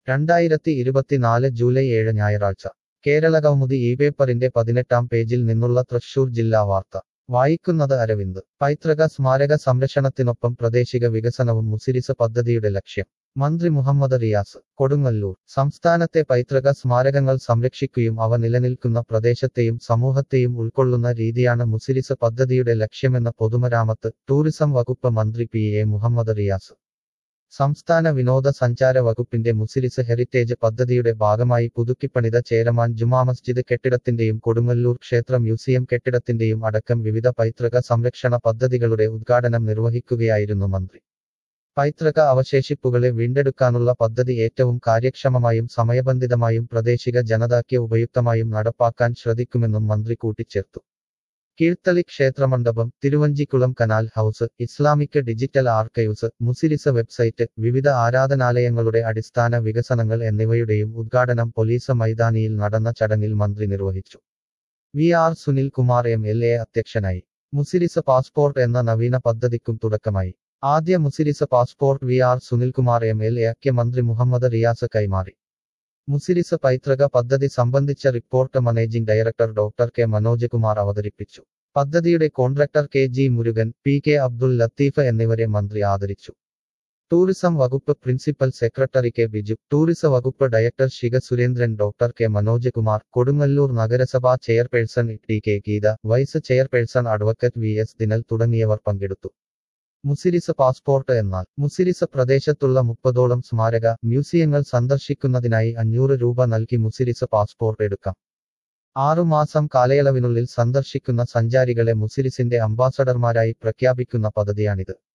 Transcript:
രണ്ടായിരത്തി ഇരുപത്തിനാല് ജൂലൈ ഏഴ് ഞായറാഴ്ച കേരളകൗമുദി ഈ പേപ്പറിന്റെ പതിനെട്ടാം പേജിൽ നിന്നുള്ള തൃശൂർ ജില്ലാ വാർത്ത വായിക്കുന്നത് അരവിന്ദ് പൈതൃക സ്മാരക സംരക്ഷണത്തിനൊപ്പം പ്രാദേശിക വികസനവും മുസിരിസ് പദ്ധതിയുടെ ലക്ഷ്യം മന്ത്രി മുഹമ്മദ് റിയാസ് കൊടുങ്ങല്ലൂർ സംസ്ഥാനത്തെ പൈതൃക സ്മാരകങ്ങൾ സംരക്ഷിക്കുകയും അവ നിലനിൽക്കുന്ന പ്രദേശത്തെയും സമൂഹത്തെയും ഉൾക്കൊള്ളുന്ന രീതിയാണ് മുസിരിസ് പദ്ധതിയുടെ ലക്ഷ്യമെന്ന് പൊതുമരാമത്ത് ടൂറിസം വകുപ്പ് മന്ത്രി പി എ മുഹമ്മദ് റിയാസ് സംസ്ഥാന വിനോദസഞ്ചാര വകുപ്പിന്റെ മുസിരിസ് ഹെറിറ്റേജ് പദ്ധതിയുടെ ഭാഗമായി പുതുക്കിപ്പണിത ചേരമാൻ ജുമാ മസ്ജിദ് കെട്ടിടത്തിന്റെയും കൊടുങ്ങല്ലൂർ ക്ഷേത്ര മ്യൂസിയം കെട്ടിടത്തിന്റെയും അടക്കം വിവിധ പൈതൃക സംരക്ഷണ പദ്ധതികളുടെ ഉദ്ഘാടനം നിർവഹിക്കുകയായിരുന്നു മന്ത്രി പൈതൃക അവശേഷിപ്പുകളെ വീണ്ടെടുക്കാനുള്ള പദ്ധതി ഏറ്റവും കാര്യക്ഷമമായും സമയബന്ധിതമായും പ്രാദേശിക ജനതയ്ക്ക് ഉപയുക്തമായും നടപ്പാക്കാൻ ശ്രദ്ധിക്കുമെന്നും മന്ത്രി കൂട്ടിച്ചേർത്തു കീഴ്ത്തളി ക്ഷേത്രമണ്ഡപം Thiruvanchikulam canal house Islamic digital archives Muziris website വിവിധ ആരാധനാലയങ്ങളുടെ അടിസ്ഥാന വികസനങ്ങൾ എന്നിവയുടെയും ഉദ്ഘാടനം പോലീസ് മൈതാനിയിൽ നടന്ന ചടങ്ങിൽ മന്ത്രി നിർവഹിച്ചു V R Sunil Kumar M L A അധ്യക്ഷനായി മുസിരിസ പാസ്പോർട്ട് എന്ന നവീന പദ്ധതിക്കും തുടക്കമായി ആദ്യ Muziris passport V R Sunilkumar M L എക്ക് മന്ത്രി മുഹമ്മദ് റിയാസ് കൈമാറി മുസിരിസ് പൈതൃക പദ്ധതി സംബന്ധിച്ച report managing director doctor K Manoj Kumar അവതരിപ്പിച്ചു പദ്ധതിയുടെ contractor K G Murugan P K Abdul Latheef എന്നിവരെ മന്ത്രി ആദരിച്ചു ടൂറിസം വകുപ്പ് principal secretary K Biju tourism വകുപ്പ് director Shikha Surendran doctor K Manoj Kumar Kodungallur നഗരസഭാ chairperson T K Geetha vice chairperson advocate V S Dinal തുടങ്ങിയവർ പങ്കെടുത്തു മുസിരിസ് പാസ്പോർട്ട് എന്നാൽ മുസിരിസ് പ്രദേശത്തുള്ള മുപ്പതോളം സ്മാരക മ്യൂസിയങ്ങൾ സന്ദർശിക്കുന്നതിനായി അഞ്ഞൂറ് രൂപ നൽകി മുസിരിസ് പാസ്പോർട്ട് എടുക്കാം ആറുമാസം കാലയളവിനുള്ളിൽ സന്ദർശിക്കുന്ന സഞ്ചാരികളെ മുസിരിസിന്റെ അംബാസഡർമാരായി പ്രഖ്യാപിക്കുന്ന പദ്ധതിയാണിത്